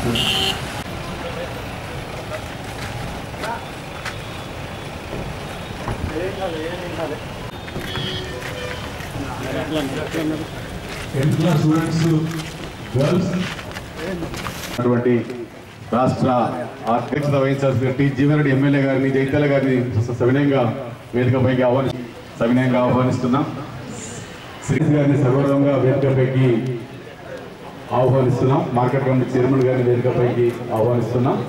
tenth class students girls అటువంటి రాష్ట్ర అధ్యక్షత వహించాల్సిన టి జీవనరెడ్డి ఎమ్మెల్యే గారిని జైత్యాల గారిని సవినయంగా వేదికపైకి ఆహ్వాని సవినయంగా ఆహ్వానిస్తున్నాం శ్రీ గారిని సగౌరవంగా వేదికపైకి ఆహ్వానిస్తున్నాం మార్కెట్ కమిటీ చైర్మన్ గారిని వేదికపైకి ఆహ్వానిస్తున్నాం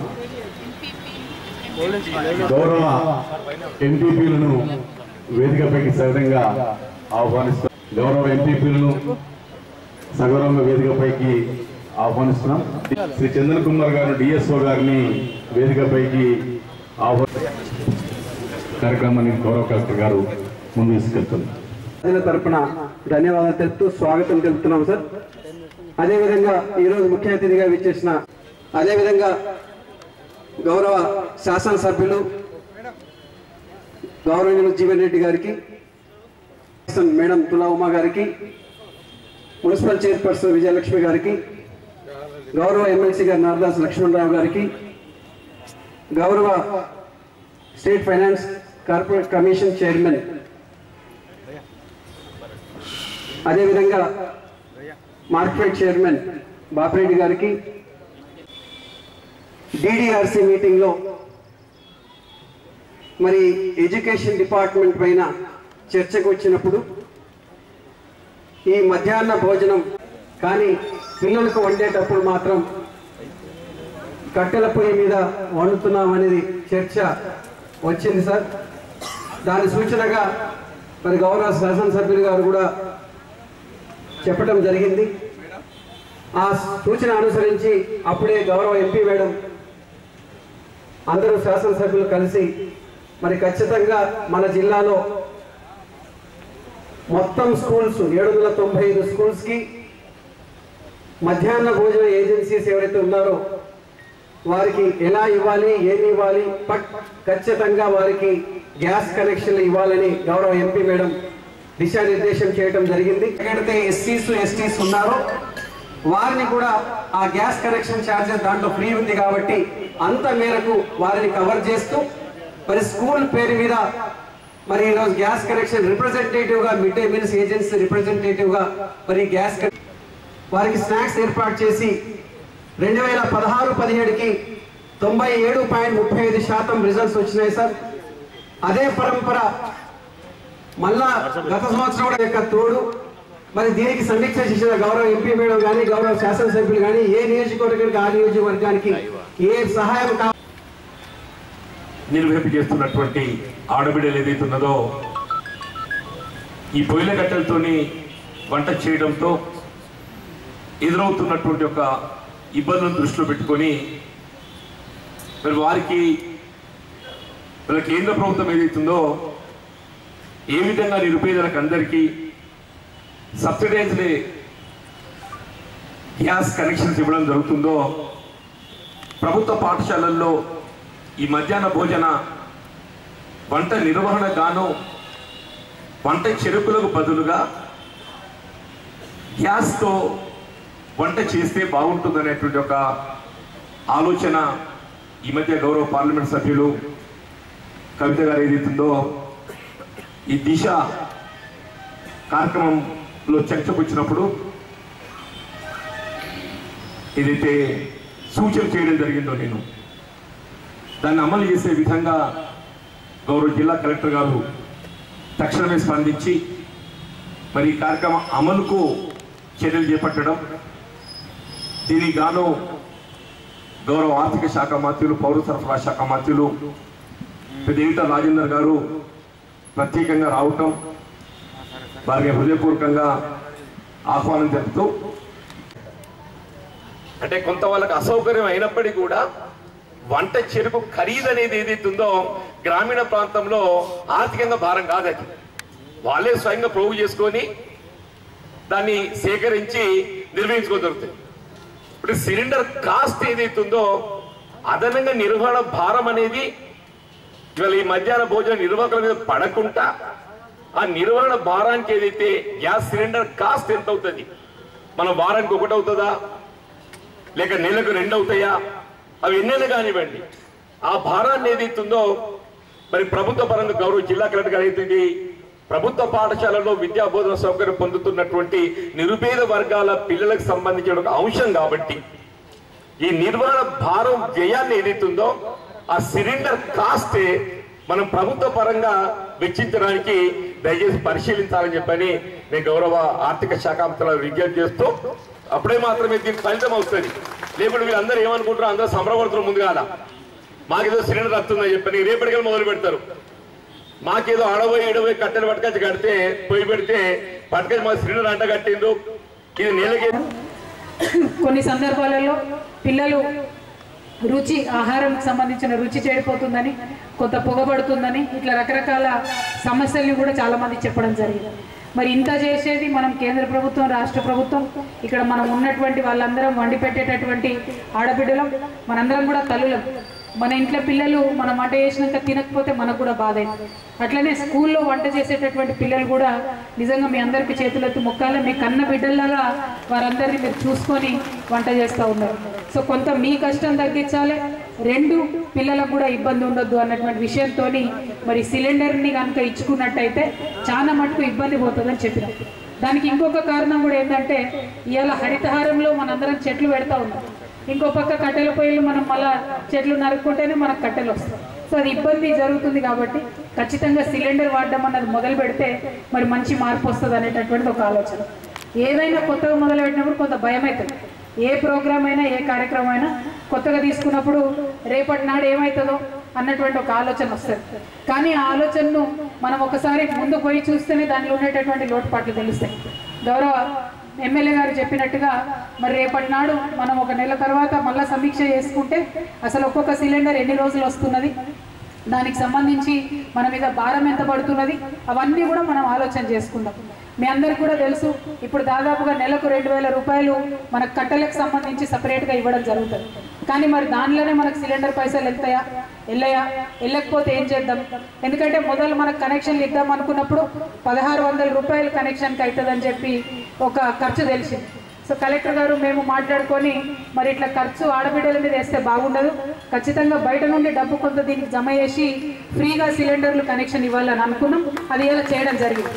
గౌరవ ఎంపీపీలను వేదికపైకి సవినంగా ఆహ్వానిస్తున్నాం గౌరవ ఎంపీపీలను సగౌరవంగా వేదికపైకి ఆహ్వానిస్తున్నాం శ్రీ చందన్ కుమార్ గారు డిఎస్ఓ గారిని వేదికపైకి ఆహ్వాన కార్యక్రమాన్ని గౌరవ కలెక్టర్ గారు ముందు తీసుకెళ్తున్నారు ప్రజల తరపున ధన్యవాదాలు తెలుపుతూ స్వాగతం తెలుపుతున్నాం సార్ అదేవిధంగా ఈరోజు ముఖ్య అతిథిగా విచ్చేసిన అదేవిధంగా గౌరవ శాసనసభ్యులు గౌరవనీయులు జీవన్ రెడ్డి గారికి మేడం తులా ఉమా గారికి మున్సిపల్ చైర్పర్సన్ విజయలక్ష్మి గారికి గౌరవ ఎమ్మెల్సీ గారు నారదాస్ లక్ష్మణరావు గారికి గౌరవ state finance corporate commission chairman అదేవిధంగా మార్కెట్ చైర్మన్ బాపిరెడ్డి గారికి డిడిఆర్సి మీటింగ్లో మరి ఎడ్యుకేషన్ డిపార్ట్మెంట్ పైన చర్చకు వచ్చినప్పుడు ఈ మధ్యాహ్న భోజనం కానీ పిల్లలకు వండేటప్పుడు మాత్రం కట్టెల పొయ్యి మీద వండుతున్నాం అనేది చర్చ వచ్చింది సార్ దాని సూచనగా మరి గౌరవ శాసనసభ్యులు గారు కూడా చెప్పడం జరిగింది ఆ సూచన అనుసరించి అప్పుడే గౌరవ ఎంపీ మేడం అందరూ శాసనసభ్యులు కలిసి మరి ఖచ్చితంగా మన జిల్లాలో మొత్తం స్కూల్స్ ఏడు వందల తొంభై ఐదు స్కూల్స్కి మధ్యాహ్న భోజన ఏజెన్సీస్ ఎవరైతే ఉన్నారో వారికి ఎలా ఇవ్వాలి ఏమి ఇవ్వాలి బట్ ఖచ్చితంగా వారికి గ్యాస్ కనెక్షన్లు ఇవ్వాలని గౌరవ ఎంపీ మేడం దిశానిర్దేశం చేయడం జరిగింది ఎక్కడైతే ఎస్సీస్ ఎస్టీస్ ఉన్నారో వారిని కూడా ఆ గ్యాస్ కనెక్షన్ ఛార్జెస్ దాంట్లో ఫ్రీ ఉంది కాబట్టి అంత మేరకు వారిని కవర్ చేస్తూ మరి స్కూల్ పేరు మీద మరి ఈరోజు గ్యాస్ కనెక్షన్ రిప్రజెంటేటివ్ గా mid day meals agency representative గా మరి గ్యాస్ కనె- వారికి స్నాక్స్ ఏర్పాటు చేసి రెండు వేల పదహారు పదిహేడుకి తొంభై ఏడు పాయింట్ ముప్పై ఐదు శాతం రిజల్ట్స్ వచ్చినాయి సార్ అదే పరంపర మళ్ళా గత సంవత్సరం కూడా యొక్క తోడు మరి దీనికి సమీక్ష చేసిన గౌరవ ఎంపీ మేడం కానీ గౌరవ శాసనసభ్యులు కానీ ఏ నియోజకవర్గానికి ఆ నియోజకవర్గానికి ఏ సహాయం కా నిర్వహింప చేస్తున్నటువంటి ఆడబిడ్డలు ఏదైతే ఉన్నదో ఈ పొయ్యిల కట్టెలతోని వంట చేయడంతో ఎదురవుతున్నటువంటి ఒక ఇబ్బందులను దృష్టిలో పెట్టుకొని మరి వారికి మన కేంద్ర ప్రభుత్వం ఏదైతుందో ఏ విధంగా నిరుపేదలకు అందరికీ సబ్సిడైజ్డ్ గ్యాస్ కనెక్షన్స్ ఇవ్వడం జరుగుతుందో ప్రభుత్వ పాఠశాలల్లో ఈ మధ్యాహ్న భోజన వంట నిర్వహణ గాను వంట చెరుకులకు బదులుగా గ్యాస్తో వంట చేస్తే బాగుంటుందనేటువంటి ఒక ఆలోచన ఈ మధ్య గౌరవ పార్లమెంట్ సభ్యులు కవిత గారు ఏదైతుందో ఈ దిశ కార్యక్రమంలో చర్చకు వచ్చినప్పుడు ఏదైతే సూచన చేయడం జరిగిందో నేను దాన్ని అమలు చేసే విధంగా గౌరవ జిల్లా కలెక్టర్ గారు తక్షణమే స్పందించి మరి ఈ కార్యక్రమం అమలుకు చర్యలు చేపట్టడం దీనికి గాను గౌరవ ఆర్థిక శాఖ మంత్రులు పౌర సరఫరా శాఖ మంత్రులు దేవిత రాజేందర్ గారు ప్రత్యేకంగా రావటం వారికి హృదయపూర్వకంగా ఆహ్వానం తెలుపుతూ అంటే కొంత వాళ్ళకి అసౌకర్యం అయినప్పటికీ కూడా వంట చెరుకు ఖరీదు అనేది ఏదైతే ఉందో గ్రామీణ ప్రాంతంలో ఆర్థికంగా భారం కాదు అది వాళ్ళే స్వయంగా ప్రోగు చేసుకొని దాన్ని సేకరించి నిర్వహించుకోగలుగుతాయి ఇప్పుడు సిలిండర్ కాస్ట్ ఏదైతే ఉందో అదనంగా నిర్వహణ భారం అనేది ఇవాళ ఈ మధ్యాహ్న భోజన నిర్వాహకుల మీద పడకుండా ఆ నిర్వహణ భారానికి ఏదైతే గ్యాస్ సిలిండర్ కాస్ట్ ఎంత అవుతుంది మన వారానికి ఒకటి అవుతుందా లేక నెలకు రెండు అవుతాయా అవి ఎన్నెలు కానివ్వండి ఆ భారాన్ని ఏదైతుందో మరి ప్రభుత్వ పరంగా గౌరవ జిల్లా కలెక్టర్ గారు అయితే ప్రభుత్వ పాఠశాలలో విద్యా బోధన సౌకర్యం పొందుతున్నటువంటి నిరుపేద వర్గాల పిల్లలకు సంబంధించిన ఒక అంశం కాబట్టి ఈ నిర్వహణ భారం వ్యయాన్ని ఏదైతుందో ఆ సిలిండర్ కాస్టే మనం ప్రభుత్వ పరంగా వెచ్చించడానికి దయచేసి పరిశీలించాలని చెప్పని నేను గౌరవ ఆర్థిక శాఖ మంత్రులు విజ్ఞప్తి చేస్తూ అప్పుడే మాత్రమే దీనికి ఫలితం అవుతుంది లేకపోతే వీళ్ళందరూ ఏమనుకుంటారో అందరూ సంబరపడుతున్నారు ముందుగాల మాకేదో సిలిండర్ వస్తుందని చెప్పని రేపటికల్ మొదలు పెడతారు మాకేదో ఆడబోయి ఈడబోయి కట్టెలు పట్టుకొచ్చి కడితే పొయ్యి పెడితే పట్టుకొచ్చి మా సిలిండర్ అంట కట్టిండ్రు ఇది నెలకి కొన్ని సందర్భాలలో పిల్లలు రుచి ఆహారంకి సంబంధించిన రుచి చెడిపోతుందని కొంత పొగబడుతుందని ఇట్లా రకరకాల సమస్యల్ని కూడా చాలా మంది చెప్పడం జరిగింది మరి ఇంత చేసేది మనం కేంద్ర ప్రభుత్వం రాష్ట్ర ప్రభుత్వం ఇక్కడ మనం ఉన్నటువంటి వాళ్ళందరం వండి పెట్టేటటువంటి ఆడబిడ్డలం మనందరం కూడా తల్లులం మన ఇంట్లో పిల్లలు మనం వంట చేసినాక తినకపోతే మనకు కూడా బాధ అయింది అట్లనే స్కూల్లో వంట చేసేటటువంటి పిల్లలు కూడా నిజంగా మీ అందరికీ చేతులెత్తి మొక్కాలి మీ కన్న బిడ్డల్లాగా వారందరినీ మీరు చూసుకొని వంట చేస్తూ ఉన్నారు సో కొంత మీ కష్టం తగ్గించాలి రెండు పిల్లలకు కూడా ఇబ్బంది ఉండొద్దు అన్నటువంటి విషయంతో మరి సిలిండర్ని కనుక ఇచ్చుకున్నట్టయితే చాలా మటుకు ఇబ్బంది పోతుందని చెప్పినాం దానికి ఇంకొక కారణం కూడా ఏంటంటే ఇవాళ హరితహారంలో మనందరం చెట్లు పెడతా ఉన్నాం ఇంకో పక్క కట్టెల పొయ్యిలు మనం మళ్ళా చెట్లు నరుక్కుంటేనే మనకు కట్టెలు వస్తాయి సో అది ఇబ్బంది జరుగుతుంది కాబట్టి ఖచ్చితంగా సిలిండర్ వాడడం అన్నది మొదలు పెడితే మరి మంచి మార్పు వస్తుంది అనేటటువంటి ఒక ఆలోచన ఏదైనా కొత్తగా మొదలు పెట్టినప్పుడు కొంత భయం అవుతుంది ఏ ప్రోగ్రామ్ అయినా ఏ కార్యక్రమం అయినా కొత్తగా తీసుకున్నప్పుడు రేపటి నాడు ఏమవుతుందో అన్నటువంటి ఒక ఆలోచన వస్తుంది కానీ ఆ ఆలోచనను మనం ఒకసారి ముందు పోయి చూస్తేనే దానిలో ఉండేటటువంటి లోటుపాట్లు తెలుస్తాయి గౌరవ ఎమ్మెల్యే గారు చెప్పినట్టుగా మరి రేపటి నాడు మనం ఒక నెల తర్వాత మళ్ళా సమీక్ష చేసుకుంటే అసలు ఒక్కొక్క సిలిండర్ ఎన్ని రోజులు వస్తున్నది దానికి సంబంధించి మన మీద భారం ఎంత పడుతున్నది అవన్నీ కూడా మనం ఆలోచన చేసుకుందాం మీ అందరికి కూడా తెలుసు ఇప్పుడు దాదాపుగా నెలకు రెండు వేల రూపాయలు మన కట్టెలకు సంబంధించి సపరేట్గా ఇవ్వడం జరుగుతుంది కానీ మరి దానిలోనే మనకు సిలిండర్ పైసలు వెళ్తాయా వెళ్ళయా వెళ్ళకపోతే ఏం చేద్దాం ఎందుకంటే మొదలు మనకు కనెక్షన్లు ఇద్దాం అనుకున్నప్పుడు పదహారు వందల రూపాయలు కనెక్షన్కి అవుతుందని చెప్పి ఒక ఖర్చు తెలిసింది సో కలెక్టర్ గారు మేము మాట్లాడుకొని మరి ఇట్లా ఖర్చు ఆడబిడ్డల మీద వేస్తే బాగుండదు ఖచ్చితంగా బయట నుండి డబ్బు కొంత దీనికి జమ చేసి ఫ్రీగా సిలిండర్లు కనెక్షన్ ఇవ్వాలని అనుకున్నాం అది ఇలా చేయడం జరిగింది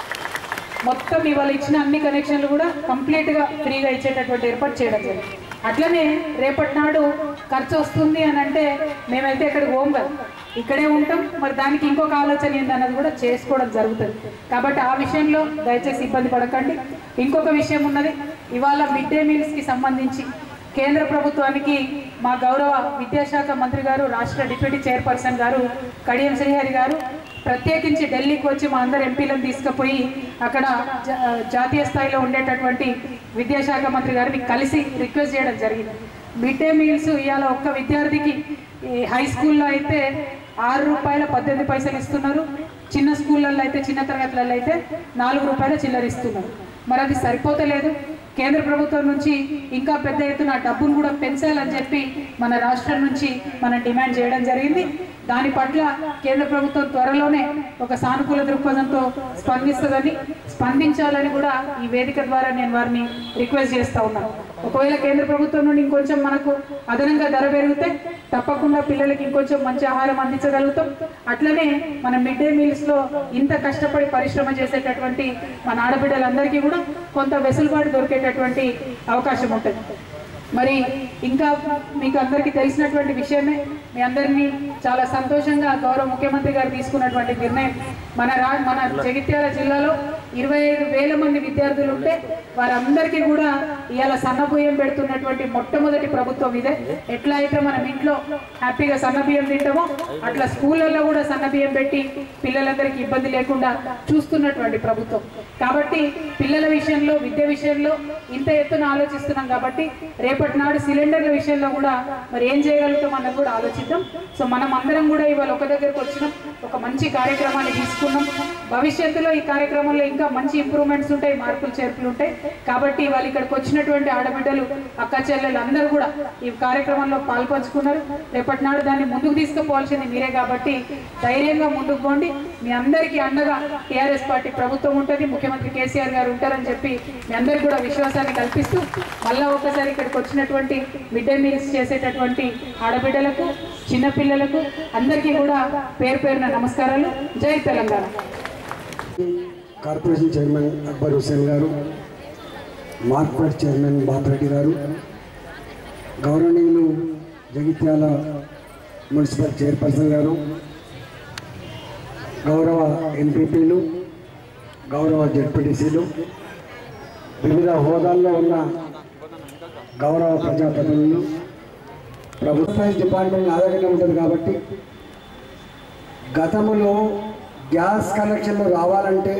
మొత్తం ఇవాళ ఇచ్చిన అన్ని కనెక్షన్లు కూడా కంప్లీట్గా ఫ్రీగా ఇచ్చేటటువంటి ఏర్పాటు చేయడం జరిగింది అట్లనే రేపటి నాడు ఖర్చు వస్తుంది అని అంటే మేమైతే ఇక్కడికి పోం కదా ఇక్కడే ఉంటాం మరి దానికి ఇంకొక ఆలోచన ఏందన్నది కూడా చేసుకోవడం జరుగుతుంది కాబట్టి ఆ విషయంలో దయచేసి ఇబ్బంది పడకండి ఇంకొక విషయం ఉన్నది ఇవాళ మిడ్ డే మీల్స్కి సంబంధించి కేంద్ర ప్రభుత్వానికి మా గౌరవ విద్యాశాఖ మంత్రి గారు రాష్ట్ర డిప్యూటీ చైర్పర్సన్ గారు కడియం శ్రీహరి గారు ప్రత్యేకించి ఢిల్లీకి వచ్చి మా అందరు ఎంపీలను తీసుకుపోయి అక్కడ జా- జాతీయ స్థాయిలో ఉండేటటువంటి విద్యాశాఖ మంత్రి గారిని కలిసి రిక్వెస్ట్ చేయడం జరిగింది మిడ్ డే మీల్స్ ఇవాళ ఒక్క విద్యార్థికి ఈ హై స్కూల్లో అయితే ఆరు రూపాయల పద్దెనిమిది పైసలు ఇస్తున్నారు చిన్న స్కూళ్ళల్లో అయితే చిన్న తరగతులలో అయితే నాలుగు రూపాయల చిల్లర ఇస్తున్నారు మరి అది సరిపోతలేదు కేంద్ర ప్రభుత్వం నుంచి ఇంకా పెద్ద ఎత్తున డబ్బును కూడా పెంచాలని చెప్పి మన రాష్ట్రం నుంచి మనం డిమాండ్ చేయడం జరిగింది దాని పట్ల కేంద్ర ప్రభుత్వం త్వరలోనే ఒక సానుకూల దృక్పథంతో స్పందిస్తుందని స్పందించాలని కూడా ఈ వేదిక ద్వారా నేను వారిని రిక్వెస్ట్ చేస్తా ఉన్నాను ఒకవేళ కేంద్ర ప్రభుత్వం నుండి ఇంకొంచెం మనకు అదనంగా ధర పెరిగితే తప్పకుండా పిల్లలకి ఇంకొంచెం మంచి ఆహారం అందించగలుగుతాం అట్లనే మన మిడ్ డే మీల్స్ లో ఇంత కష్టపడి పరిశ్రమ చేసేటటువంటి మన ఆడబిడ్డలందరికీ కూడా కొంత వెసులుబాటు దొరికేటటువంటి అవకాశం ఉంటుంది మరి ఇంకా మీకు అందరికీ తెలిసినటువంటి విషయమే మీ అందరినీ చాలా సంతోషంగా గౌరవ ముఖ్యమంత్రి గారు తీసుకున్నటువంటి నిర్ణయం మన రా మన జగిత్యాల జిల్లాలో ఇరవై ఐదు వేల మంది విద్యార్థులు ఉంటే వారందరికీ కూడా ఇవాళ సన్నబియ్యం పెడుతున్నటువంటి మొట్టమొదటి ప్రభుత్వం ఇదే ఎట్లా అయితే మనం ఇంట్లో హ్యాపీగా సన్నబియ్యం తింటామో అట్లా స్కూళ్ళల్లో కూడా సన్నబియ్యం పెట్టి పిల్లలందరికీ ఇబ్బంది లేకుండా చూస్తున్నటువంటి ప్రభుత్వం కాబట్టి పిల్లల విషయంలో విద్య విషయంలో ఇంత ఎత్తున ఆలోచిస్తున్నాం కాబట్టి రేపటి నాడు సిలిండర్ల విషయంలో కూడా మరి ఏం చేయగలుగుతాం అన్నది కూడా ఆలోచిద్దాం సో మనం అందరం కూడా ఇవాళ ఒక దగ్గరకు వచ్చినాం ఒక మంచి కార్యక్రమాన్ని తీసుకున్నాం భవిష్యత్తులో ఈ కార్యక్రమంలో ఇంకా ఇంకా మంచి ఇంప్రూవ్మెంట్స్ ఉంటాయి మార్పులు చేర్పులు ఉంటాయి కాబట్టి వాళ్ళు ఇక్కడికి వచ్చినటువంటి ఆడబిడ్డలు అక్క చెల్లెలు అందరూ కూడా ఈ కార్యక్రమంలో పాల్పంచుకున్నారు రేపటి నాడు దాన్ని ముందుకు తీసుకుపోవాల్సింది మీరే కాబట్టి ధైర్యంగా ముందుకు పోండి మీ అందరికీ అండగా టీఆర్ఎస్ పార్టీ ప్రభుత్వం ఉంటుంది ముఖ్యమంత్రి కేసీఆర్ గారు ఉంటారని చెప్పి మీ అందరికీ కూడా విశ్వాసాన్ని కల్పిస్తూ మళ్ళా ఒకసారి ఇక్కడికి వచ్చినటువంటి మిడ్ డే మీల్స్ చేసేటటువంటి ఆడబిడ్డలకు చిన్నపిల్లలకు అందరికీ కూడా పేరు పేరున నమస్కారాలు జై Telangana corporation chairman Akbar Hussain garu market chairman Bapireddy గారు గౌరవనీయులు జగిత్యాల మున్సిపల్ చైర్పర్సన్ గారు గౌరవ ఎంపీపీలు గౌరవ జడ్పీటీసీలు వివిధ హోదాల్లో ఉన్న గౌరవ ప్రజాప్రతినిధులు ప్రభుత్వ డిపార్ట్మెంట్ నా దగ్గర ఉంటుంది కాబట్టి గతంలో గ్యాస్ కనెక్షన్లు రావాలంటే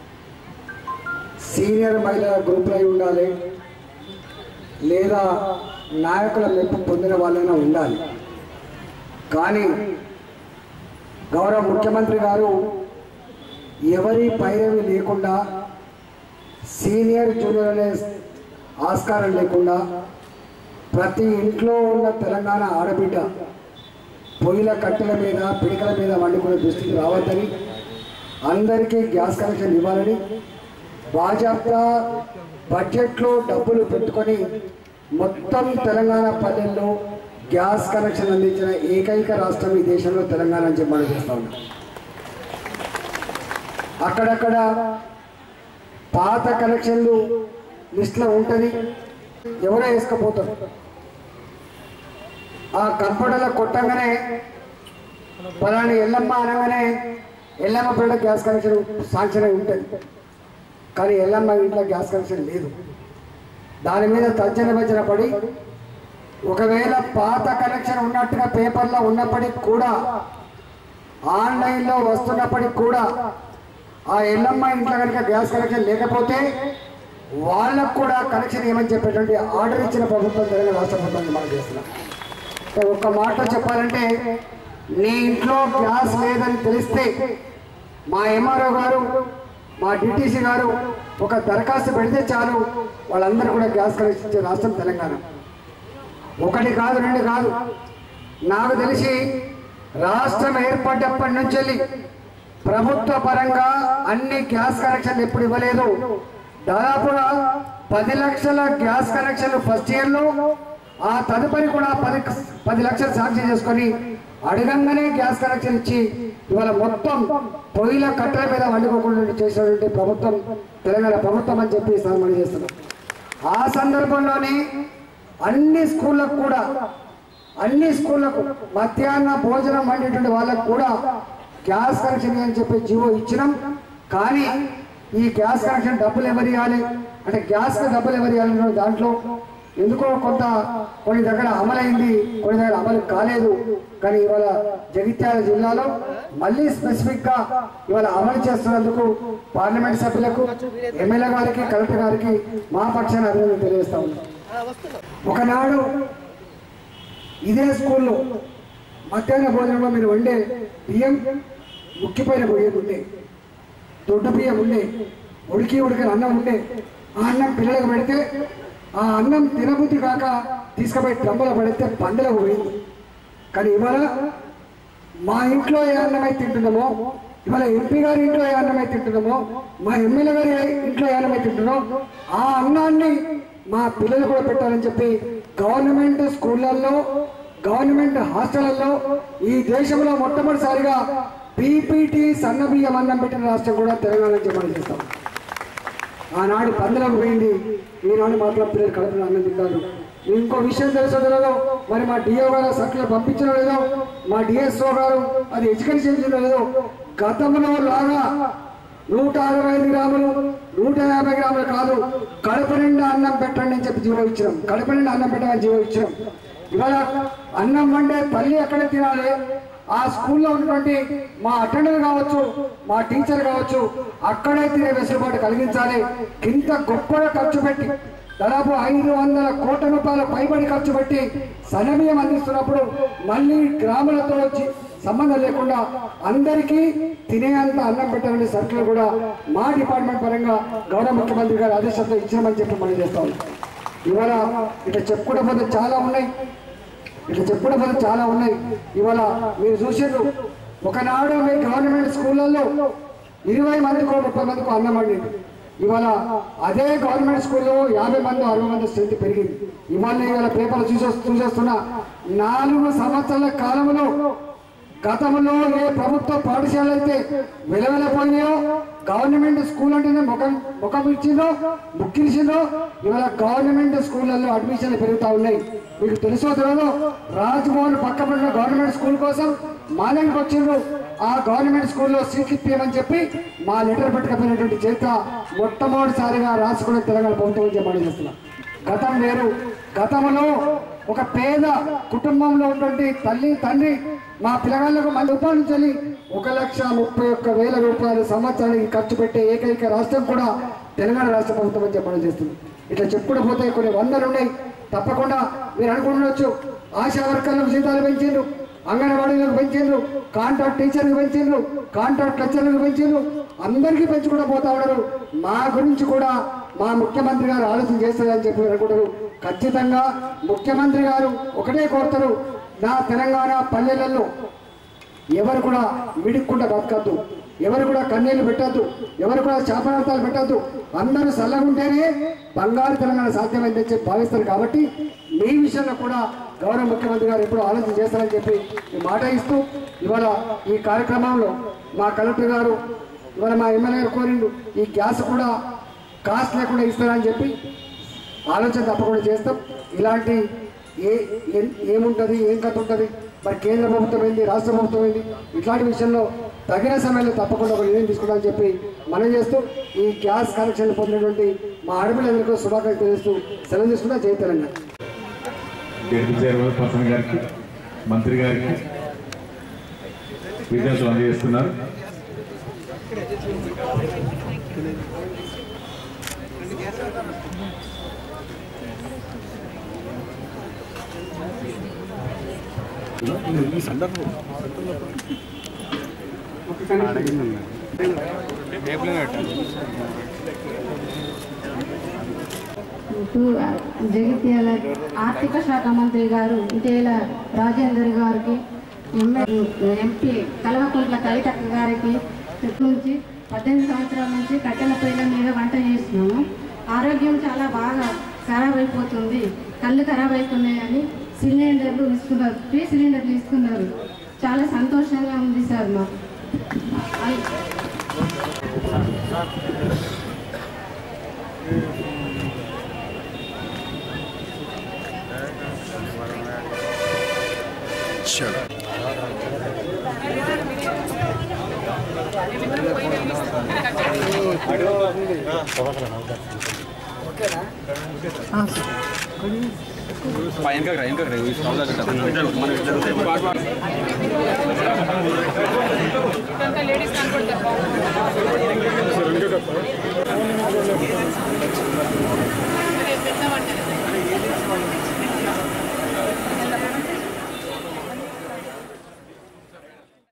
సీనియర్ మహిళల గ్రూపులు అయి ఉండాలి లేదా నాయకుల మెప్పు పొందిన వాళ్ళైనా ఉండాలి కానీ గౌరవ ముఖ్యమంత్రి గారు ఎవరి పైరవి లేకుండా సీనియర్ జూనియర్ అనే ఆస్కారం లేకుండా ప్రతి ఇంట్లో ఉన్న తెలంగాణ ఆడబిడ్డ పొయ్యిల కట్టెల మీద పిడికల మీద వండుకునే దుస్థితి రావద్దని అందరికీ గ్యాస్ కనెక్షన్ ఇవ్వాలని బాజాప్తా బడ్జెట్లో డబ్బులు పెట్టుకొని మొత్తం తెలంగాణ పల్లెల్లో గ్యాస్ కనెక్షన్ అందించిన ఏకైక రాష్ట్రం ఈ దేశంలో తెలంగాణ అని చెప్పి మనం చేస్తా ఉన్నాం అక్కడక్కడ పాత కనెక్షన్లు లిస్ట్లో ఉంటుంది ఎవరో వేసుకపోతారు ఆ కంప్యూటర్లో కొట్టంగానే పలాని ఎల్లమ్మ అనగానే ఎల్లమ్మ పేడ గ్యాస్ కనెక్షన్ సాంక్షన్ అయి ఉంటుంది కానీ ఎల్లమ్మ ఇంట్లో గ్యాస్ కనెక్షన్ లేదు దాని మీద తర్జన భజన పడి ఒకవేళ పాత కనెక్షన్ ఉన్నట్టుగా పేపర్లో ఉన్నప్పటికీ కూడా ఆన్లైన్లో వస్తున్నప్పటికి కూడా ఆ ఎల్లమ్మ ఇంట్లో కనుక గ్యాస్ కనెక్షన్ లేకపోతే వాళ్ళకు కూడా కనెక్షన్ ఏమని చెప్పేటువంటి ఆర్డర్ ఇచ్చిన ప్రభుత్వం తెలంగాణ రాష్ట్ర ప్రభుత్వం మనం చేస్తున్నాం అంటే ఒక్క మాట చెప్పాలంటే నీ ఇంట్లో గ్యాస్ లేదని తెలిస్తే మా ఎంఆర్ఓ గారు మా డిటీసీ గారు ఒక దరఖాస్తు పెడితే చాలు వాళ్ళందరూ కూడా గ్యాస్ కనెక్షన్ ఇచ్చే రాష్ట్రం తెలంగాణ ఒకటి కాదు రెండు కాదు నాకు తెలిసి రాష్ట్రం ఏర్పడ్డప్పటి నుంచి వెళ్ళి ప్రభుత్వ పరంగా అన్ని గ్యాస్ కనెక్షన్లు ఎప్పుడు ఇవ్వలేదు దాదాపుగా పది లక్షల గ్యాస్ కనెక్షన్లు ఫస్ట్ ఇయర్లో ఆ తదుపరి కూడా పది పది లక్షలు సాంక్షన్ చేసుకొని అడగంగానే గ్యాస్ కనెక్షన్ ఇచ్చి ఇవాళ మొత్తం పొయ్యిల కట్టెల మీద వండుకోకుండా చేసినటువంటి ప్రభుత్వం తెలంగాణ ప్రభుత్వం అని చెప్పి ఈసారి మనం చేస్తున్నాం ఆ సందర్భంలోనే అన్ని స్కూళ్ళకు కూడా అన్ని స్కూళ్ళకు మధ్యాహ్న భోజనం వండేటువంటి వాళ్ళకు కూడా గ్యాస్ కనెక్షన్ అని చెప్పి జీవో ఇచ్చినాం కానీ ఈ గ్యాస్ కనెక్షన్ డబ్బులు ఎవరు ఇవ్వాలి అంటే గ్యాస్ డబ్బులు ఎవరు ఇవ్వాలి దాంట్లో ఎందుకో కొంత కొన్ని దగ్గర అమలైంది కొన్ని దగ్గర అమలు కాలేదు కానీ ఇవాళ జగిత్యాల జిల్లాలో మళ్ళీ స్పెసిఫిక్ గా ఇవాళ అమలు చేస్తున్నందుకు పార్లమెంట్ సభ్యులకు ఎమ్మెల్యే గారికి కలెక్టర్ గారికి మా పక్షాన అభినందన తెలియజేస్తా ఉన్నాం ఒకనాడు ఇదే స్కూల్లో మధ్యాహ్న భోజనంలో మీరు వండే బియ్యం ముక్కిపోయిన బియ్యం ఉండే దొడ్డు బియ్యం ఉండే ఉడికి ఉడికిన అన్నం ఉండే ఆ అన్నం పిల్లలకు పెడితే ఆ అన్నం తినబుద్ధి కాక తీసుకుపోయి డ్రమ్ములో పడితే పందులకు పోయింది కానీ ఇవాళ మా ఇంట్లో ఏ అన్నమై తింటున్నామో ఇవాళ ఎంపీ గారి ఇంట్లో ఏ అన్నమై తింటున్నామో మా ఎమ్మెల్యే గారి ఇంట్లో ఏ అన్నమై తింటున్నామో ఆ అన్నాన్ని మా పిల్లలు కూడా పెట్టాలని చెప్పి గవర్నమెంట్ స్కూళ్ళల్లో గవర్నమెంట్ హాస్టళ్లలో ఈ దేశంలో మొట్టమొదటిసారిగా పీపీటీ సన్న బియ్యం అన్నం పెట్టిన రాష్ట్రం కూడా తెలంగాణ నుంచి మనం చేస్తాం ఆనాడు పందులకు పోయింది ఈనాడు మాత్రం పిల్లలు కడుపులో అన్నం తింటారు ఇంకో విషయం తెలుసో తెలియదో మరి మా డిఓ గారు సర్కులర్ పంపించడం లేదో మా డిఎస్ఓ గారు అది ఎడ్యుకేషన్ చేయడం లేదో గతంలో లాగా నూట అరవై ఐదు గ్రాములు నూట యాభై గ్రాములు కాదు కడుపు నిండా అన్నం పెట్టండి అని చెప్పి జీవో ఇచ్చినాం కడుపు నిండా అన్నం పెట్టమని జీవో ఇచ్చినాం ఇవాళ అన్నం వండే తల్లి ఎక్కడ తినాలి ఆ స్కూల్లో ఉన్నటువంటి మా అటెండర్ కావచ్చు మా టీచర్ కావచ్చు అక్కడే తినే వెసులుబాటు కలిగించాలి ఇంత గొప్పగా ఖర్చు పెట్టి దాదాపు ఐదు వందల కోట్ల రూపాయల పైబడి ఖర్చు పెట్టి సన్నబియ్యం అందిస్తున్నప్పుడు మళ్ళీ గ్రాములతో జీ- సంబంధం లేకుండా అందరికీ తినేంత అన్నం పెట్టాలనే సర్కులు కూడా మా డిపార్ట్మెంట్ పరంగా గౌరవ ముఖ్యమంత్రి గారు ఆదేశంతో ఇచ్చామని చెప్పి మనం చేస్తా ఉన్నాం ఇవాళ ఇట్లా చెప్పుకుంటూ పోతే చాలా ఉన్నాయి ఇట్లా చెప్పుకుంటూ పోతే చాలా ఉన్నాయి ఇవాళ మీరు చూసారు ఒకనాడు మీ గవర్నమెంట్ స్కూళ్ళల్లో ఇరవై మందికో ముప్పై మందికో అన్నం వండింది ఇవాళ అదే గవర్నమెంట్ స్కూల్లో యాభై మంది అరవై మంది స్ట్రెంత్ పెరిగింది ఇవాళ ఇవాళ పేపర్లు చూసే చూసేస్తున్నా నాలుగు సంవత్సరాల కాలంలో గతంలో ఏ ప్రభుత్వ పాఠశాల అయితే వెలవెలపోయినాయో గవర్నమెంట్ స్కూల్ అంటేనే ముఖం ముఖం ఇచ్చిందో బుక్కిలిసిందో ఇవాళ గవర్నమెంట్ స్కూళ్ళల్లో అడ్మిషన్లు పెరుగుతా ఉన్నాయి మీకు తెలుసో తెలియదో రాజ్భవన్ పక్క పడిన గవర్నమెంట్ స్కూల్ కోసం మా దగ్గరికి వచ్చిండ్రు ఆ గవర్నమెంట్ స్కూల్లో సీట్లు ఇప్పించమని చెప్పి మా లెటర్ పెట్టుకపోయినటువంటి చేత మొట్టమొదటిసారిగా రాసుకునే తెలంగాణ ప్రభుత్వం చెప్పడం చేస్తున్నాం గతం వేరు గతంలో ఒక పేద కుటుంబంలో ఉన్నటువంటి తల్లి తండ్రి మా పిల్లగాళ్ళకు మంది ఉపాధించాలి ఒక లక్ష ముప్పై ఒక్క వేల రూపాయలు సంవత్సరానికి ఖర్చు పెట్టే ఏకైక రాష్ట్రం కూడా తెలంగాణ రాష్ట్ర ప్రభుత్వం అని చెప్పడం చేస్తుంది ఇట్లా చెప్పుకుంటూ పోతే కొన్ని వందలు ఉన్నాయి తప్పకుండా మీరు అనుకుంటుండొచ్చు ఆశా వర్కర్లకు జీతాలు పెంచిండ్రు అంగన్వాడీలకు పెంచిండ్రు కాంట్రాక్ట్ టీచర్లకు పెంచిండ్రు కాంట్రాక్ట్ లెక్చర్లకు పెంచిండ్రు అందరికీ పెంచుకుంటూ పోతా ఉన్నారు మా గురించి కూడా మా ముఖ్యమంత్రి గారు ఆలోచన చేస్తారని చెప్పి అనుకుంటారు ఖచ్చితంగా ముఖ్యమంత్రి గారు ఒకటే కోరుతారు నా తెలంగాణ పల్లెలలో ఎవరు కూడా విడుక్కుంట బతకద్దు ఎవరు కూడా కన్నీళ్లు పెట్టద్దు ఎవరు కూడా శాపనార్థాలు పెట్టద్దు అందరూ చల్లగుంటేనే బంగారు తెలంగాణ సాధ్యమైందని చెప్పి భావిస్తారు కాబట్టి మీ విషయంలో కూడా గౌరవ ముఖ్యమంత్రి గారు ఎప్పుడు ఆలోచన చేస్తారని చెప్పి ఈ మాట ఇస్తూ ఇవాళ ఈ కార్యక్రమంలో మా కలెక్టర్ గారు ఇవాళ మా ఎమ్మెల్యే గారు కోరిండు ఈ గ్యాస్ కూడా కాస్ట్ లేకుండా ఇస్తారని చెప్పి ఆలోచన తప్పకుండా చేస్తాం ఇలాంటి ఏ ఏం- ఏముంటుంది ఏం కథ ఉంటుంది మరి కేంద్ర ప్రభుత్వం ఏంది రాష్ట్ర ప్రభుత్వం ఏంది ఇట్లాంటి విషయంలో తగిన సమయంలో తప్పకుండా ఒక నిర్ణయం తీసుకుంటామని చెప్పి మనం చేస్తూ ఈ గ్యాస్ కనెక్షన్ పొందినటువంటి మా ఆడపిల్లలకు శుభాకాంక్షలు తెలియజేస్తూ సెలవు తీసుకుంటా జై తెలంగాణ జడ్పీ చైర్పర్సన్ గారికి మంత్రి గారికి విద్యార్థులు అందజేస్తున్నారు ఇటు జగిత్యాల ఆర్థిక శాఖ మంత్రి గారు ఇటీవల రాజేందర్ గారికి ఎమ్మెల్యే ఎంపీ కల్వకుంట్ల కవితక్క గారికి ఇటు నుంచి పద్దెనిమిది సంవత్సరాల నుంచి కట్టెల పొయ్యిల మీద వంట చేస్తున్నాము ఆరోగ్యం చాలా బాగా ఖరాబ్ అయిపోతుంది కళ్ళు ఖరాబ్ అవుతున్నాయని సిలిండర్లు ఇస్తున్నారు ఫ్రీ సిలిండర్లు ఇస్తున్నారు చాలా సంతోషంగా ఉంది సార్ మాకు అల్- లేడీస్ కనపడతారు